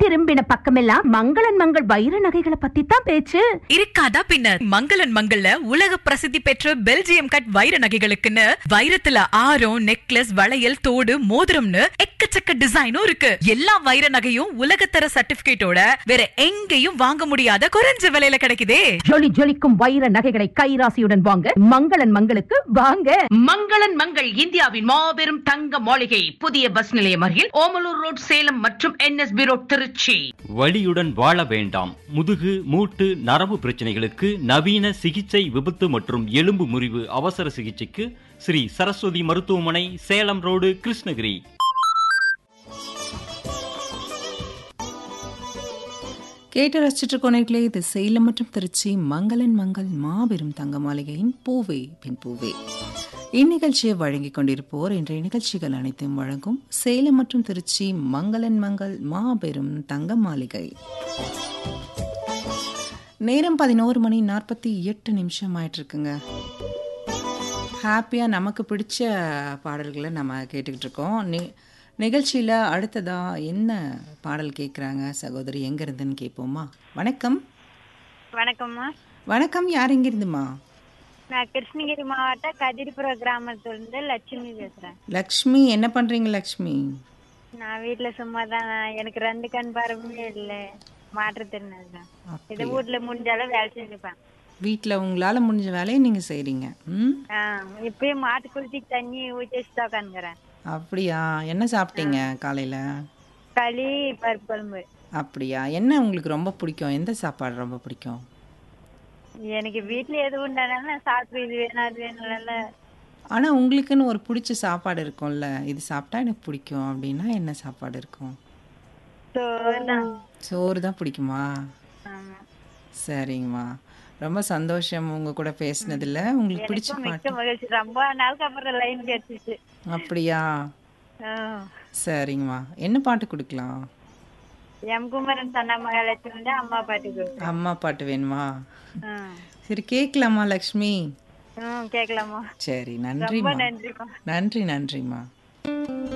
திரும்பின பக்கமெல்லாம் மங்களன் மங்கள் வைர நகைகளை பத்தி தான் பேச்சு இருக்காதா பின்ன மங்களன் மங்கள்ல உலக பிரசித்தி பெற்ற பெல்ஜியம் கட் வைர நகைகளுக்குன்னு வைரத்துல ஆரம் நெக்லஸ் வளையல் தோடு மோதிரம்னு எக்கச்சக்க டிசைனும் இருக்கு எல்லா வைர நகையும் உலகத்தர சர்டிபிகேட்டோட வேற எங்கேயும் வாங்க முடியாத குறைஞ்ச விலையில கிடைக்குதே ஜொலி ஜொலிக்கும் வைர நகைகளை கைராசியுடன் வாங்க மங்களன் மங்களுக்கு வாங்க மங்களன் மங்கள் இந்தியாவின் மாபெரும் தங்க மாளிகை புதிய பஸ் நிலையம் அருகில் ஓமலூர் ரோட் சேலம் மற்றும் என்எஸ்பி ரோட் திருச்சி வலியுடன் வாழ வேண்டாம் முதுகு மூட்டு நரம்பு பிரச்சனைகளுக்கு நவீன சிகிச்சை விபத்து மற்றும் எலும்பு முறிவு அவசர சிகிச்சைக்கு ஸ்ரீ சரஸ்வதி மருத்துவமனை சேலம் ரோடு கிருஷ்ணகிரி கேட்டு ரசிச்சிட்டு இருக்கோனே இது சேலம் மற்றும் திருச்சி மங்களன் மங்கள் மாபெரும் தங்க மாளிகையின் பூவே பின் பூவே இந்நிகழ்ச்சியை வழங்கிக் கொண்டிருப்போர் இன்றைய நிகழ்ச்சிகள் அனைத்தையும் வழங்கும் சேலம் மற்றும் திருச்சி மங்களன் மங்கள் மாபெரும் தங்க மாளிகை நேரம் பதினோரு மணி நாற்பத்தி எட்டு நிமிஷம் ஆயிட்டு இருக்குங்க ஹாப்பியாக நமக்கு பிடிச்ச பாடல்களை நம்ம கேட்டுக்கிட்டு இருக்கோம் நி நிகழ்ச்சியில் அடுத்ததாக என்ன பாடல் கேட்குறாங்க சகோதரி எங்கேருந்துன்னு கேட்போமா வணக்கம் வணக்கம்மா வணக்கம் யார் எங்கேருந்துமா நான் கிருஷ்ணகிரி மாவட்டம் கதிரிபுரம் கிராமத்திலிருந்து லட்சுமி பேசுறேன் லக்ஷ்மி என்ன பண்ணுறீங்க லக்ஷ்மி நான் வீட்ல சும்மா தான் எனக்கு ரெண்டு கண் பார்வையுமே இல்லை மாற்றுத்திறனாளி தான் இது வீட்ல முடிஞ்சாலும் வேலை செஞ்சுப்பேன் வீட்டில் உங்களால் முடிஞ்ச வேலையை நீங்கள் செய்கிறீங்க ம் ஆ இப்பயும் மாட்டு குளிச்சுக்கு தண்ணி ஊற்றி வச்சு தான் உட்காந்துக்கிறேன் அப்படியா என்ன சாப்பிட்டீங்க காலையில் களி பருப்பு குழம்பு அப்படியா என்ன உங்களுக்கு ரொம்ப பிடிக்கும் எந்த சாப்பாடு ரொம்ப பிடிக்கும் எனக்கு வீட்ல எது உண்டானாலும் நான் சாப்பிட்டு இது வேணும் அது வேணும்ல ஆனால் உங்களுக்குன்னு ஒரு பிடிச்ச சாப்பாடு இருக்கும்ல இது சாப்பிட்டா எனக்கு பிடிக்கும் அப்படின்னா என்ன சாப்பாடு இருக்கும் சோறு தான் சோறு தான் பிடிக்குமா ஆமா சரிங்கம்மா ரொம்ப சந்தோஷம் உங்க கூட பேசினதுல உங்களுக்கு பிடிச்ச எனக்கும் பாட்டு மிக்க மகிழ்ச்சி ரொம்ப நாளுக்கு அப்புறம் லைன் கிடைச்சிச்சு அப்படியா ஆ. சரிங்கம்மா என்ன பாட்டு கொடுக்கலாம் எம் குமரன் சன்னா மகாலட்சுமி அம்மா பாட்டுக்கு அம்மா பாட்டு வேணுமா ஆ. சரி கேட்கலாமா லக்ஷ்மி ம் கேட்கலாமா சரி ரொம்ப நன்றிம்மா நன்றிமா நன்றி நன்றிம்மா